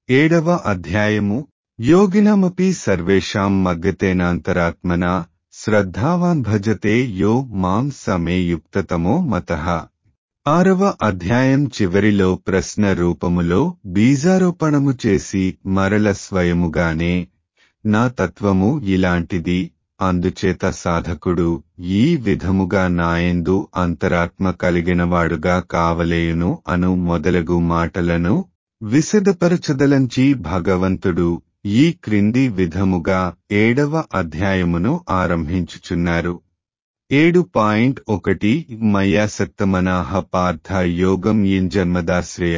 ఏడవ అధ్యాయము యోగినమపి సర్వేషాం మగ్గతేనాంతరాత్మనా శ్రద్ధావాన్ భజతే యో మాం సమే యుక్తతమో మతః ఆరవ అధ్యాయం చివరిలో ప్రశ్న రూపములో బీజారోపణము చేసి మరల స్వయముగానే నా తత్వము ఇలాంటిది అందుచేత సాధకుడు ఈ విధముగా నాయందు అంతరాత్మ కలిగినవాడుగా కావలేయును అను మొదలగు మాటలను విశదపరచదలంచి భగవంతుడు ఈ క్రింది విధముగా ఏడవ అధ్యాయమును ఆరంభించుచున్నారు ఏడు పాయింట్ ఒకటి మయాసక్తమనాహ పార్థ యోగం యింజన్మదాశ్రయ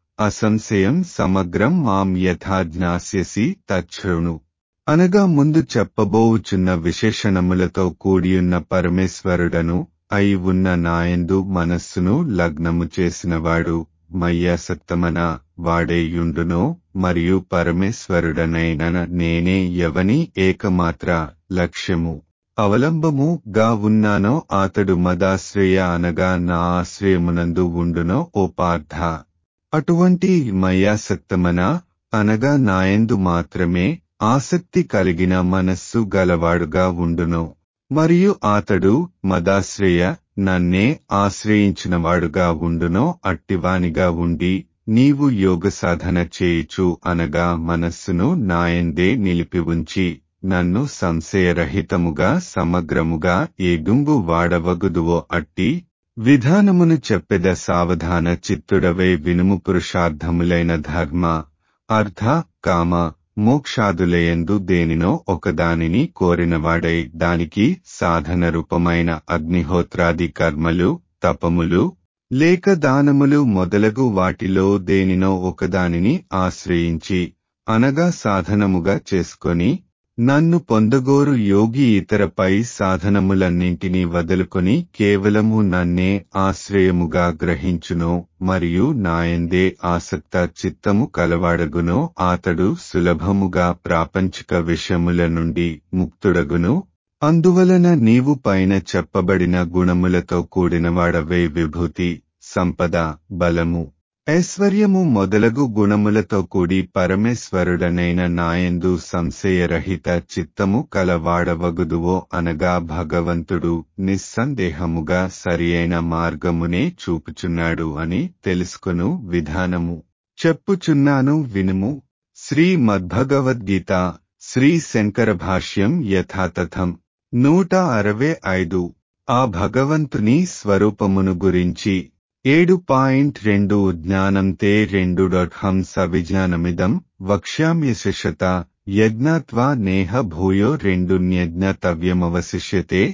అసంశయం సమగ్రం మాం యథా జ్ఞాస్యసి తచ్ఛృణు అనగా ముందు చెప్పబోవుచున్న విశేషణములతో కూడియున్న పరమేశ్వరుడను అయి ఉన్న నాయందు మనస్సును లగ్నము చేసినవాడు మయ్యాసక్తమన వాడేయుండునో మరియు పరమేశ్వరుడనైన నేనే ఎవని ఏకమాత్ర లక్ష్యము అవలంబము గా ఉన్నానో అతడు మదాశ్రయ అనగా నా ఆశ్రయమునందు ఉండునో ఓ పార్థ అటువంటి మయాసక్తమన అనగా నాయందు మాత్రమే ఆసక్తి కలిగిన మనస్సు గలవాడుగా ఉండును మరియు అతడు మదాశ్రయ నన్నే ఆశ్రయించినవాడుగా ఉండునో అట్టివానిగా ఉండి నీవు యోగ సాధన చేయుచు అనగా మనస్సును నాయందే నిలిపి ఉంచి నన్ను సంశయరహితముగా సమగ్రముగా ఏగుంగు వాడవగుదువో అట్టి విధానమును చెప్పెద సావధాన చిత్తుడవై వినుము పురుషార్థములైన ధర్మ అర్థ కామ మోక్షాదులయందు దేనినో ఒకదానిని కోరినవాడై దానికి సాధన రూపమైన అగ్నిహోత్రాది కర్మలు తపములు లేక దానములు మొదలగు వాటిలో దేనినో ఒకదానిని ఆశ్రయించి అనగా సాధనముగా చేసుకొని నన్ను పొందగోరు యోగి ఇతరపై సాధనములన్నింటినీ వదులుకొని కేవలము నన్నే ఆశ్రయముగా గ్రహించునో మరియు నాయందే ఆసక్త చిత్తము కలవాడగునో అతడు సులభముగా ప్రాపంచిక విషయముల నుండి ముక్తుడగును అందువలన నీవు పైన చెప్పబడిన గుణములతో కూడినవాడవే విభూతి సంపద బలము ఐశ్వర్యము మొదలగు గుణములతో కూడి పరమేశ్వరుడనైన నాయందు సంశయరహిత చిత్తము కలవాడవగుదువో అనగా భగవంతుడు నిస్సందేహముగా సరియైన మార్గమునే చూపుచున్నాడు అని తెలుసుకును విధానము చెప్పుచున్నాను వినుము శ్రీ మద్భగవద్గీత శ్రీ శంకర భాష్యం యథాతథం నూట అరవై ఐదు ఆ భగవంతుని స్వరూపమును గురించి ఏడు పాయింట్ రెండు జ్ఞానంతే రెండు డాట్ హంస విజ్ఞానమిదం వక్ష్యామ్యశిషత యజ్ఞత్వా నేహ భూయో రెండు న్యజ్ఞతవ్యమవశిష్యతే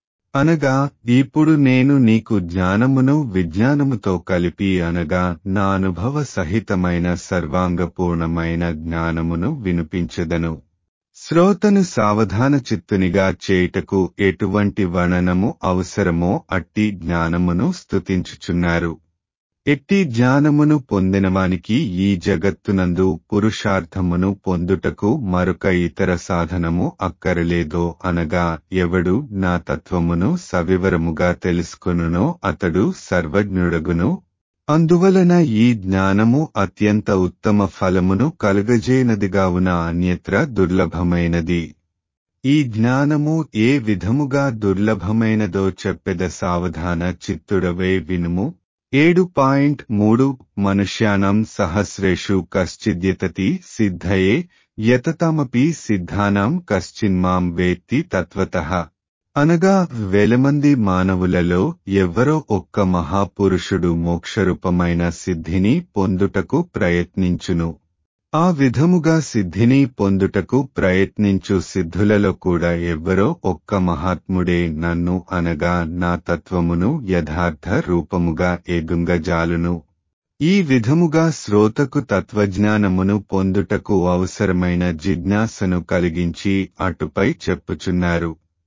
అనగా ఇప్పుడు నేను నీకు జ్ఞానమును విజ్ఞానముతో కలిపి అనగా నా అనుభవ సహితమైన సర్వాంగపూర్ణమైన జ్ఞానమును వినిపించదను శ్రోతను సావధాన చిత్తునిగా చేయుటకు ఎటువంటి వర్ణనము అవసరమో అట్టి జ్ఞానమును స్తుతించుచున్నారు ఎట్టి జ్ఞానమును పొందినవానికి ఈ జగత్తునందు పురుషార్థమును పొందుటకు మరొక ఇతర సాధనము అక్కరలేదో అనగా ఎవడు నా తత్వమును సవివరముగా తెలుసుకొనునో అతడు సర్వజ్ఞుడగును అందువలన ఈ జ్ఞానము అత్యంత ఉత్తమ ఫలమును కలుగజేయనదిగావున అన్యత్ర దుర్లభమైనది ఈ జ్ఞానము ఏ విధముగా దుర్లభమైనదో చెప్పెద సావధాన చిత్తుడవే వినుము ఏడు పాయింట్ మూడు మనుష్యానం సహస్రేషు కశ్చిద్యతతి సిద్ధయే యతతమపి సిద్ధానాం కశ్చిన్మాం వేత్తి తత్వతః అనగా వేలమంది మానవులలో ఎవ్వరో ఒక్క మహాపురుషుడు మోక్షరూపమైన సిద్ధిని పొందుటకు ప్రయత్నించును ఆ విధముగా సిద్ధిని పొందుటకు ప్రయత్నించు సిద్ధులలో కూడా ఎవ్వరో ఒక్క మహాత్ముడే నన్ను అనగా నా తత్వమును యథార్థ రూపముగా ఎగుంగజాలును ఈ విధముగా శ్రోతకు తత్వజ్ఞానమును పొందుటకు అవసరమైన జిజ్ఞాసను కలిగించి అటుపై చెప్పుచున్నారు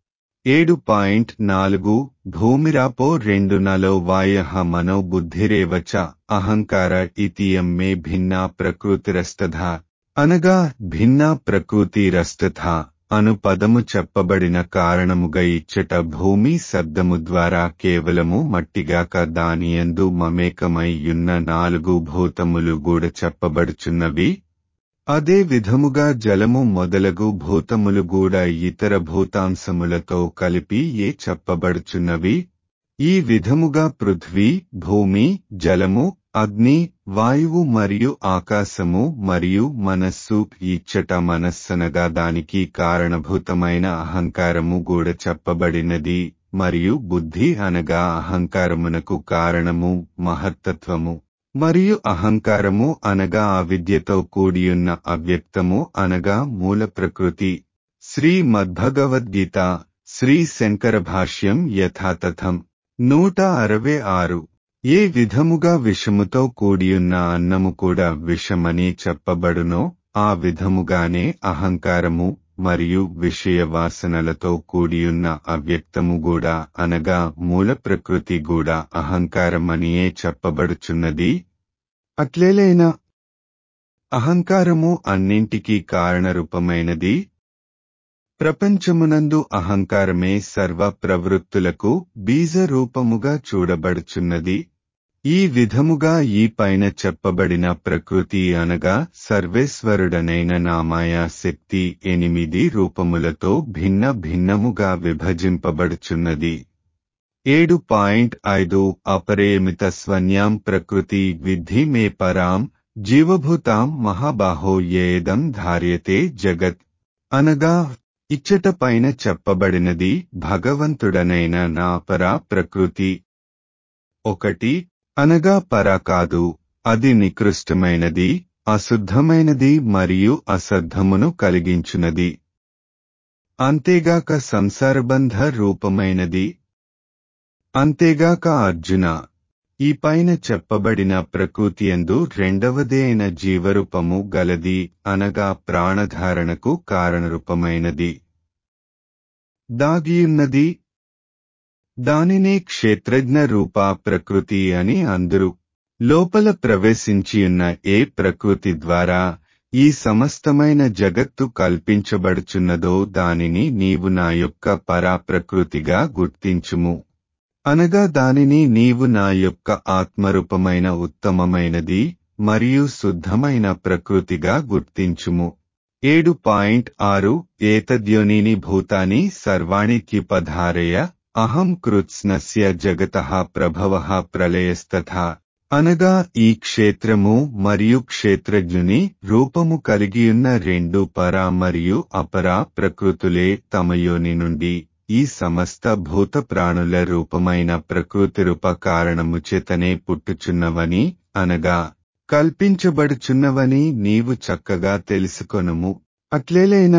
ఏడు పాయింట్ నాలుగు భూమిరాపో రెండు నలో వాయ మనో బుద్ధిరేవచ అహంకార ఇతియం మే భిన్నా ప్రకృతిరస్తథ అనగా భిన్నా ప్రకృతిరస్తథ అను పదము చెప్పబడిన కారణముగా ఇచ్చట భూమి శబ్దము ద్వారా కేవలము మట్టిగాక దానియందు మమేకమై యున్న నాలుగు భూతములు గూడ చెప్పబడుచున్నవి అదే విధముగా జలము మొదలగు భూతములు కూడా ఇతర భూతాంశములతో కలిపి ఏ చెప్పబడుచున్నవి ఈ విధముగా పృథ్వీ భూమి జలము అగ్ని వాయువు మరియు ఆకాశము మరియు మనస్సు ఇచ్చట మనస్సనగా దానికి కారణభూతమైన అహంకారము కూడా చెప్పబడినది మరియు బుద్ధి అనగా అహంకారమునకు కారణము మహత్తత్వము మరియు అహంకారము అనగా అవిద్యతో కూడియున్న అవ్యక్తము అనగా మూల ప్రకృతి శ్రీ మద్భగవద్గీత శ్రీ శంకర భాష్యం యథాతథం నూట అరవై ఆరు ఏ విధముగా విషముతో కూడియున్న అన్నము కూడా విషమని చెప్పబడునో ఆ విధముగానే అహంకారము మరియు విషయ వాసనలతో కూడియున్న అవ్యక్తము కూడా అనగా మూల ప్రకృతి కూడా అహంకారమనియే చెప్పబడుచున్నది అట్లేలైనా అహంకారము అన్నింటికీ కారణరూపమైనది ప్రపంచమునందు అహంకారమే సర్వ ప్రవృత్తులకు బీజరూపముగా చూడబడుచున్నది ఈ విధముగా ఈ పైన చెప్పబడిన ప్రకృతి అనగా సర్వేశ్వరుడనైన నామాయా శక్తి ఎనిమిది రూపములతో భిన్న భిన్నముగా విభజింపబడుచున్నది ఏడు పాయింట్ ఐదు అపరేమిత స్వన్యాం ప్రకృతి విద్ధి మే పరాం జీవభూతాం మహాబాహో ఏదం ధార్యతే జగత్ అనగా ఇచ్చట పైన చెప్పబడినది భగవంతుడనైన నా పరా ప్రకృతి ఒకటి అనగా పర కాదు అది నికృష్టమైనది అశుద్ధమైనది మరియు అసద్ధమును కలిగించునది అంతేగాక సంసారబంధ రూపమైనది అంతేగాక అర్జున ఈ పైన చెప్పబడిన ప్రకృతి ఎందు రెండవదే అయిన జీవరూపము గలది అనగా ప్రాణధారణకు కారణరూపమైనది దాగియున్నది దానినే క్షేత్రజ్ఞ రూప ప్రకృతి అని అందరు లోపల ప్రవేశించియున్న ఏ ప్రకృతి ద్వారా ఈ సమస్తమైన జగత్తు కల్పించబడుచున్నదో దానిని నీవు నా యొక్క పరా ప్రకృతిగా గుర్తించుము అనగా దానిని నీవు నా యొక్క ఆత్మరూపమైన ఉత్తమమైనది మరియు శుద్ధమైన ప్రకృతిగా గుర్తించుము ఏడు పాయింట్ ఆరు ఏతద్యోనిని భూతాని సర్వాణి కిపధారయ అహం కృత్స్నస్య జగత ప్రభవ ప్రళయస్తథా అనగా ఈ క్షేత్రము మరియు క్షేత్రజ్ఞుని రూపము కలిగియున్న రెండు పరా మరియు అపరా ప్రకృతులే తమయోని నుండి ఈ సమస్త భూత ప్రాణుల రూపమైన ప్రకృతి రూప కారణము చేతనే పుట్టుచున్నవని అనగా కల్పించబడుచున్నవని నీవు చక్కగా తెలుసుకొనుము అట్లేలైనా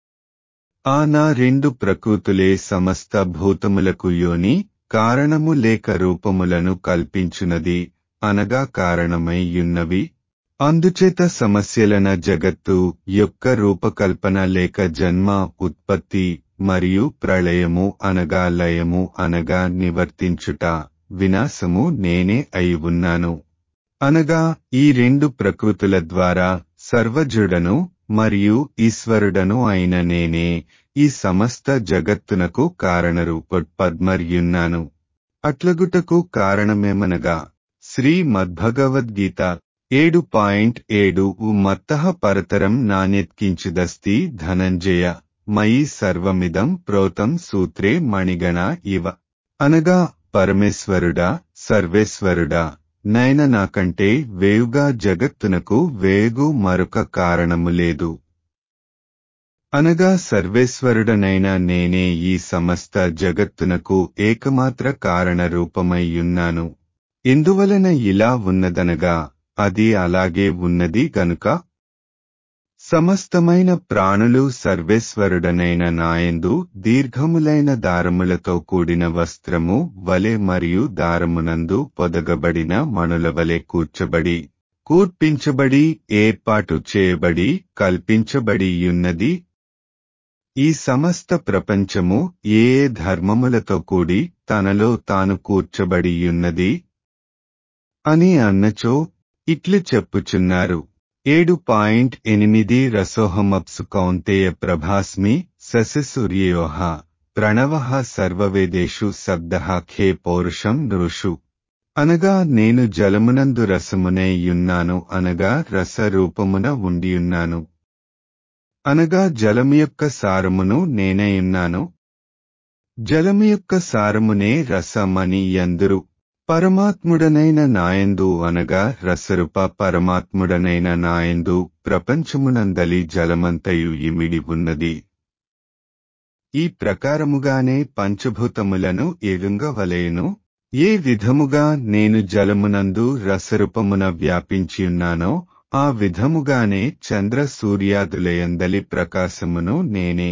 ఆ నా రెండు ప్రకృతులే సమస్త భూతములకు యోని కారణము లేక రూపములను కల్పించునది అనగా కారణమై యున్నవి అందుచేత సమస్యలన జగత్తు యొక్క రూపకల్పన లేక జన్మ ఉత్పత్తి మరియు ప్రళయము అనగా లయము అనగా నివర్తించుట వినాశము నేనే అయి ఉన్నాను అనగా ఈ రెండు ప్రకృతుల ద్వారా సర్వజుడను మరియు ఈశ్వరుడను అయిన నేనే ఈ సమస్త జగత్తునకు కారణరూపద్మర్యున్నాను అట్లగుటకు కారణమేమనగా శ్రీ మద్భగవద్గీత ఏడు పాయింట్ ఏడు మత్తః పరతరం నాణ్యత్కించిదస్తి ధనంజయ మయి సర్వమిదం ప్రోతం సూత్రే మణిగణ ఇవ అనగా పరమేశ్వరుడా సర్వేశ్వరుడా నైన నాకంటే వేయుగా జగత్తునకు వేగు మరొక కారణము లేదు అనగా సర్వేశ్వరుడనైన నేనే ఈ సమస్త జగత్తునకు ఏకమాత్ర కారణ రూపమయ్యున్నాను ఎందువలన ఇలా ఉన్నదనగా అది అలాగే ఉన్నది గనుక సమస్తమైన ప్రాణులు సర్వేశ్వరుడనైన నాయందు దీర్ఘములైన దారములతో కూడిన వస్త్రము వలె మరియు దారమునందు పొదగబడిన మణుల వలె కూర్చబడి కూర్పించబడి ఏర్పాటు చేయబడి కల్పించబడి యున్నది ఈ సమస్త ప్రపంచము ఏ ఏ ధర్మములతో కూడి తనలో తాను కూర్చబడి యున్నది అని అన్నచో ఇట్లు చెప్పుచున్నారు ఏడు పాయింట్ ఎనిమిది రసోహమప్సు కౌంతేయ ప్రభాస్మి సూర్యోహ ప్రణవ సర్వవేదేషు శబ్ద ఖే పౌరుషం నృషు అనగా నేను జలమునందు రసమునే యున్నాను అనగా రసరూపమున ఉండియున్నాను అనగా జలము యొక్క సారమును నేనేయున్నాను జలము యొక్క సారమునే రసమని ఎందురు పరమాత్ముడనైన నాయందు అనగా రసరూప పరమాత్ముడనైన నాయందు ప్రపంచమునందలి జలమంతయు ఇమిడి ఉన్నది ఈ ప్రకారముగానే పంచభూతములను ఎరుంగవలేను ఏ విధముగా నేను జలమునందు రసరూపమున వ్యాపించియున్నానో ఆ విధముగానే చంద్ర సూర్యాదులయందలి ప్రకాశమును నేనే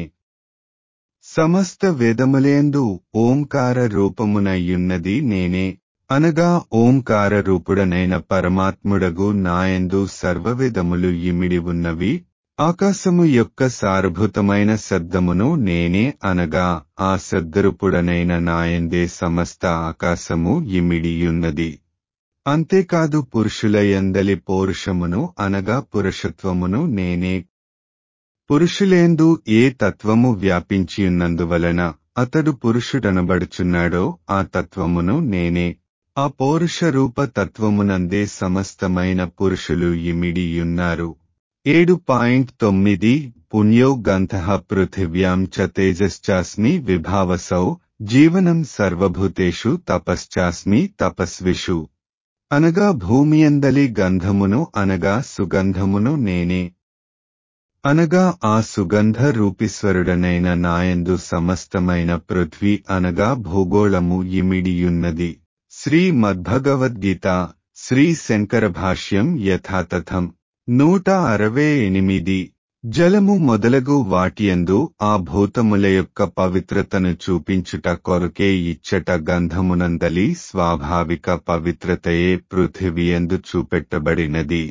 సమస్త వేదములేందు ఓంకార రూపమునయ్యున్నది నేనే అనగా ఓంకార రూపుడనైన పరమాత్ముడగు నాయందు సర్వవేదములు ఇమిడి ఉన్నవి ఆకాశము యొక్క సారభూతమైన శబ్దమును నేనే అనగా ఆ శబ్దరూపుడనైన నాయందే సమస్త ఆకాశము ఇమిడియున్నది అంతేకాదు పురుషుల ఎందలి పౌరుషమును అనగా పురుషత్వమును నేనే పురుషులేందు ఏ తత్వము వ్యాపించియున్నందువలన అతడు పురుషుడనబడుచున్నాడో ఆ తత్వమును నేనే ఆ పౌరుష రూప తత్వమునందే సమస్తమైన పురుషులు ఇమిడియున్నారు ఏడు పాయింట్ తొమ్మిది పుణ్యో గంధ పృథివ్యాం చ తేజశ్చాస్మి విభావసౌ జీవనం సర్వభూతేషు తపశ్చాస్మి తపస్విషు అనగా భూమియందలి గంధమును అనగా సుగంధమును నేనే అనగా ఆ సుగంధ రూపీశ్వరుడనైన నాయందు సమస్తమైన పృథ్వీ అనగా భూగోళము ఇమిడియున్నది శ్రీ మద్భగవద్గీత శ్రీ శంకర భాష్యం యథాతథం నూట అరవై ఎనిమిది జలము మొదలగు వాటియందు ఆ భూతముల యొక్క పవిత్రతను చూపించుట కొరకే ఇచ్చట గంధమునందలి స్వాభావిక పవిత్రతయే పృథివియందు చూపెట్టబడినది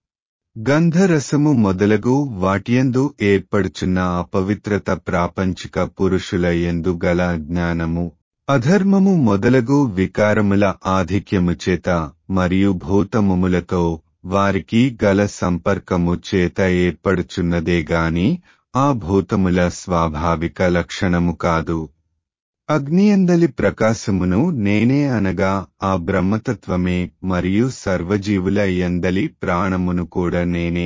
గంధరసము మొదలగు వాటియందు ఏర్పడుచున్న అపవిత్రత ప్రాపంచిక పురుషుల ఎందు గల జ్ఞానము అధర్మము మొదలగు వికారముల ఆధిక్యము చేత మరియు భూతముములతో వారికి గల సంపర్కము చేత ఏర్పడుచున్నదే గాని ఆ భూతముల స్వాభావిక లక్షణము కాదు అగ్నియందలి ప్రకాశమును నేనే అనగా ఆ బ్రహ్మతత్వమే మరియు సర్వజీవుల ఎందలి ప్రాణమును కూడా నేనే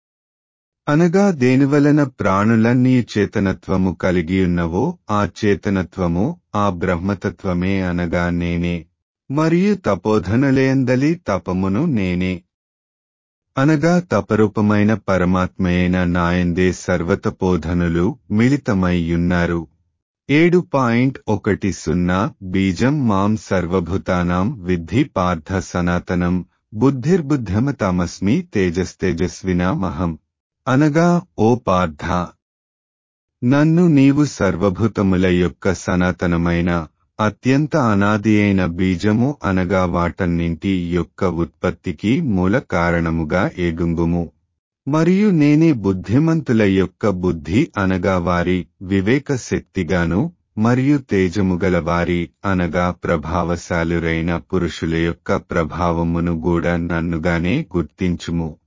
అనగా దేనివలన ప్రాణులన్నీ చేతనత్వము కలిగియున్నవో ఆ చేతనత్వము ఆ బ్రహ్మతత్వమే అనగా నేనే మరియు తపోధనులేందలి తపమును నేనే అనగా తపరూపమైన పరమాత్మయైన నాయందే సర్వతపోధనులు మిళితమైయున్నారు ఏడు పాయింట్ ఒకటి సున్నా బీజం మాం సర్వభూతానాం విద్ధి పార్థ సనాతనం బుద్ధిర్బుద్ధమతమస్మి తేజస్తేజస్వినామహం అనగా ఓ పార్థ నన్ను నీవు సర్వభూతముల యొక్క సనాతనమైన అత్యంత అనాది అయిన బీజము అనగా వాటన్నింటి యొక్క ఉత్పత్తికి మూల కారణముగా ఏగుంగుము మరియు నేనే బుద్ధిమంతుల యొక్క బుద్ధి అనగా వారి వివేక శక్తిగాను మరియు తేజముగల వారి అనగా ప్రభావశాలురైన పురుషుల యొక్క ప్రభావమును కూడా నన్నుగానే గుర్తించుము